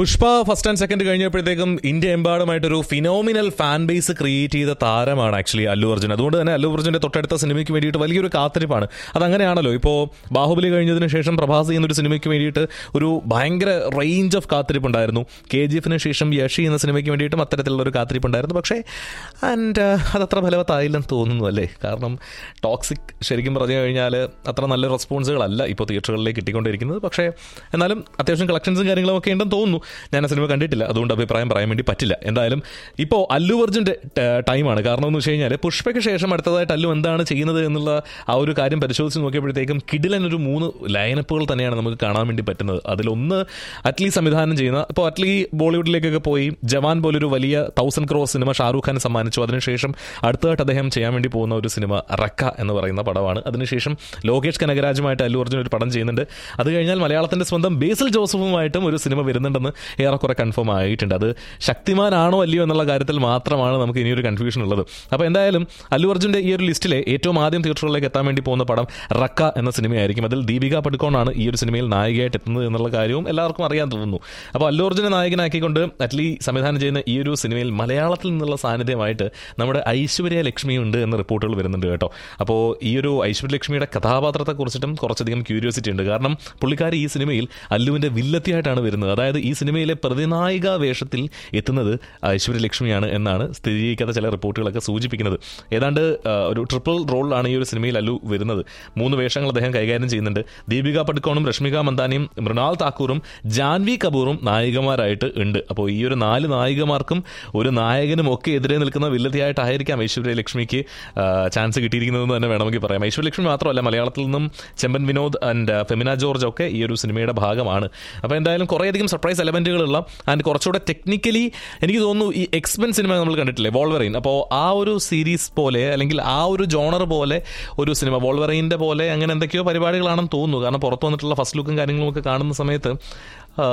Pushpa first and second കഴിഞ്ഞപ്പോഴത്തേക്കും India എമ്പാടുമായിട്ടൊരു phenomenal fan base create ചെയ്ത താരമാണ് ആക്ച്വലി അല്ലു അർജുൻ അതുകൊണ്ട് തന്നെ അല്ലു അർജുന്റെ തൊട്ടടുത്ത സിനിമയ്ക്ക് വേണ്ടിയിട്ട് വലിയൊരു കാത്തിരിപ്പാണ് അതങ്ങനെയാണല്ലോ ഇപ്പോൾ ബാഹുബലി കഴിഞ്ഞതിന് ശേഷം പ്രഭാസ് എന്നൊരു സിനിമയ്ക്ക് വേണ്ടിയിട്ട് ഒരു ഭയങ്കര റേഞ്ച് ഓഫ് കാത്തിരിപ്പ് ഉണ്ടായിരുന്നു കെ ജി എഫിന് ശേഷം യഷി എന്ന സിനിമയ്ക്ക് വേണ്ടിയിട്ടും അത്തരത്തിലുള്ള ഒരു കാത്തിരിപ്പ് ഉണ്ടായിരുന്നു പക്ഷേ ആൻഡ് അതത്ര ഫലവത്തായില്ലെന്ന് തോന്നുന്നു അല്ലേ കാരണം ടോക്സിക് ശരിക്കും പറഞ്ഞു കഴിഞ്ഞാൽ അത്ര നല്ല റെസ്പോൺസുകളല്ല ഇപ്പോൾ തിയേറ്ററുകളിലേക്ക് കിട്ടിക്കൊണ്ടിരിക്കുന്നത് പക്ഷേ എന്നാലും അത്യാവശ്യം കളക്ഷൻസും കാര്യങ്ങളും ഒക്കെ ഉണ്ടെന്ന് തോന്നുന്നു ഞാൻ ആ സിനിമ കണ്ടിട്ടില്ല അതുകൊണ്ട് അഭിപ്രായം പറയാൻ വേണ്ടി പറ്റില്ല എന്തായാലും ഇപ്പോൾ അല്ലു അർജുൻ്റെ ടൈമാണ് കാരണം എന്ന് വെച്ച് കഴിഞ്ഞാൽ പുഷ്പയ്ക്ക് ശേഷം അടുത്തതായിട്ട് അല്ലു എന്താണ് ചെയ്യുന്നത് എന്നുള്ള ആ ഒരു കാര്യം പരിശോധിച്ച് നോക്കിയപ്പോഴത്തേക്കും കിഡിലൻ ഒരു മൂന്ന് ലൈനപ്പുകൾ തന്നെയാണ് നമുക്ക് കാണാൻ വേണ്ടി പറ്റുന്നത് അതിലൊന്ന് അറ്റ്ലി സംവിധാനം ചെയ്യുന്ന ഇപ്പോൾ അറ്റ്ലി ബോളിവുഡിലേക്കൊക്കെ പോയി ജവാൻ പോലൊരു വലിയ തൗസൻഡ് ക്രോർ സിനിമ ഷാറൂഖ് ഖാൻ സമ്മാനിച്ചു അതിനുശേഷം അടുത്തതായിട്ട് അദ്ദേഹം ചെയ്യാൻ വേണ്ടി പോകുന്ന ഒരു സിനിമ റക്ക എന്ന് പറയുന്ന പടമാണ് അതിനുശേഷം ലോകേഷ് കനകരാജുമായിട്ട് അല്ലു അർജുൻ ഒരു പടം ചെയ്യുന്നുണ്ട് അത് കഴിഞ്ഞാൽ മലയാളത്തിന്റെ സ്വന്തം ബേസിൽ ജോസഫുമായിട്ടും ഒരു സിനിമ വരുന്നുണ്ടെന്ന് ഏറെക്കുറെ കൺഫേം ആയിട്ടുണ്ട് അത് ശക്തിമാനാണോ അല്ലയോ എന്നുള്ള കാര്യത്തിൽ മാത്രമാണ് നമുക്ക് ഇനിയൊരു കൺഫ്യൂഷൻ ഉള്ളത് അപ്പോൾ എന്തായാലും അല്ലു അർജുൻ്റെ ഈ ഒരു ലിസ്റ്റിലെ ഏറ്റവും ആദ്യം തിയേറ്ററുകളിലേക്ക് എത്താൻ വേണ്ടി പോകുന്ന പടം റക്ക എന്ന സിനിമയായിരിക്കും അതിൽ ദീപിക പടുക്കോണാണ് ഈ ഒരു സിനിമയിൽ നായികയായിട്ട് എത്തുന്നത് എന്നുള്ള കാര്യവും എല്ലാവർക്കും അറിയാൻ തോന്നുന്നു അപ്പോൾ അല്ലു അർജുനെ നായകനാക്കിക്കൊണ്ട് അറ്റ്ലി സംവിധാനം ചെയ്യുന്ന ഈ ഒരു സിനിമയിൽ മലയാളത്തിൽ നിന്നുള്ള സാന്നിധ്യമായിട്ട് നമ്മുടെ ഐശ്വര്യ ലക്ഷ്മി ഉണ്ട് എന്ന റിപ്പോർട്ടുകൾ വരുന്നുണ്ട് കേട്ടോ അപ്പോൾ ഈ ഒരു ഐശ്വര്യ ലക്ഷ്മിയുടെ കഥാപാത്രത്തെ കുറിച്ചിട്ടും കുറച്ചധികം ക്യൂരിയോസിറ്റി ഉണ്ട് കാരണം പുള്ളിക്കാരി ഈ സിനിമയിൽ അല്ലുവിൻ്റെ വില്ലത്തിയായിട്ടാണ് വരുന്നത് അതായത് ഈ സിനിമയിലെ പ്രതിനായിക വേഷത്തിൽ എത്തുന്നത് ഐശ്വര്യ ലക്ഷ്മിയാണ് എന്നാണ് സ്ഥിരീകരിക്കാത്ത ചില റിപ്പോർട്ടുകളൊക്കെ സൂചിപ്പിക്കുന്നത് ഏതാണ്ട് ആ, ഒരു ട്രിപ്പിൾ റോളിലാണ് ഈ ഒരു സിനിമയിൽ അല്ലു വരുന്നത് മൂന്ന് വേഷങ്ങൾ അദ്ദേഹം കൈകാര്യം ചെയ്യുന്നുണ്ട് ദീപിക പടുക്കോണും രശ്മിക മന്ദാനിയും മൃണാൾ താക്കൂറും ജാൻവി കപൂറും നായികമാരായിട്ട് ഉണ്ട് അപ്പോൾ ഈ ഒരു നാല് നായികമാർക്കും ഒരു നായകനും ഒക്കെ എതിരെ നിൽക്കുന്ന വില്ലതിയായിട്ടായിരിക്കാം ഐശ്വര്യ ലക്ഷ്മിക്ക് ആ, ചാൻസ് കിട്ടിയിരിക്കുന്നതെന്ന് തന്നെ വേണമെങ്കിൽ പറയാം ഐശ്വര്യ ലക്ഷ്മി മാത്രമല്ല മലയാളത്തിൽ നിന്നും ചെമ്പൻ വിനോദ് ആൻഡ് ഫെമിന ജോർജ് ഒക്കെ ഈ ഒരു സിനിമയുടെ ഭാഗമാണ് അപ്പോൾ എന്തായാലും കുറേയധികം സർപ്രൈസ് എലമെന്റുകളുള്ള ആൻഡ് കുറച്ചുകൂടെ ടെക്നിക്കലി എനിക്ക് തോന്നുന്നു ഈ എക്സ്പെൻ സിനിമ നമ്മൾ കണ്ടിട്ടില്ലേ വോൾവറൈൻ അപ്പോൾ ആ ഒരു സീരീസ് പോലെ അല്ലെങ്കിൽ ആ ഒരു ജോണർ പോലെ ഒരു സിനിമ വോൾവറൈൻ്റെ പോലെ അങ്ങനെ എന്തൊക്കെയോ പരിപാടികളാണെന്ന് തോന്നുന്നു കാരണം പുറത്തു വന്നിട്ടുള്ള ഫസ്റ്റ് ലുക്കും കാര്യങ്ങളും ഒക്കെ കാണുന്ന സമയത്ത് ആ,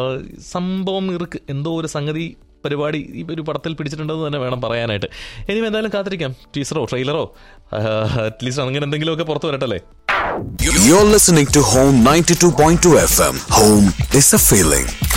സംഭവം ഇറുക്ക് എന്തോ ഒരു സംഗതി പരിപാടി ഈ ഒരു പടത്തിൽ പിടിച്ചിട്ടുണ്ടെന്ന് തന്നെ വേണം പറയാനായിട്ട് ഇനി എന്തായാലും കാത്തിരിക്കാം ടീച്ചറോ ട്രെയിലറോ അറ്റ്ലീസ്റ്റ് അങ്ങനെ എന്തെങ്കിലുമൊക്കെ പുറത്തു വരട്ടല്ലേ You're listening to Home 92.2 FM. Home is a feeling.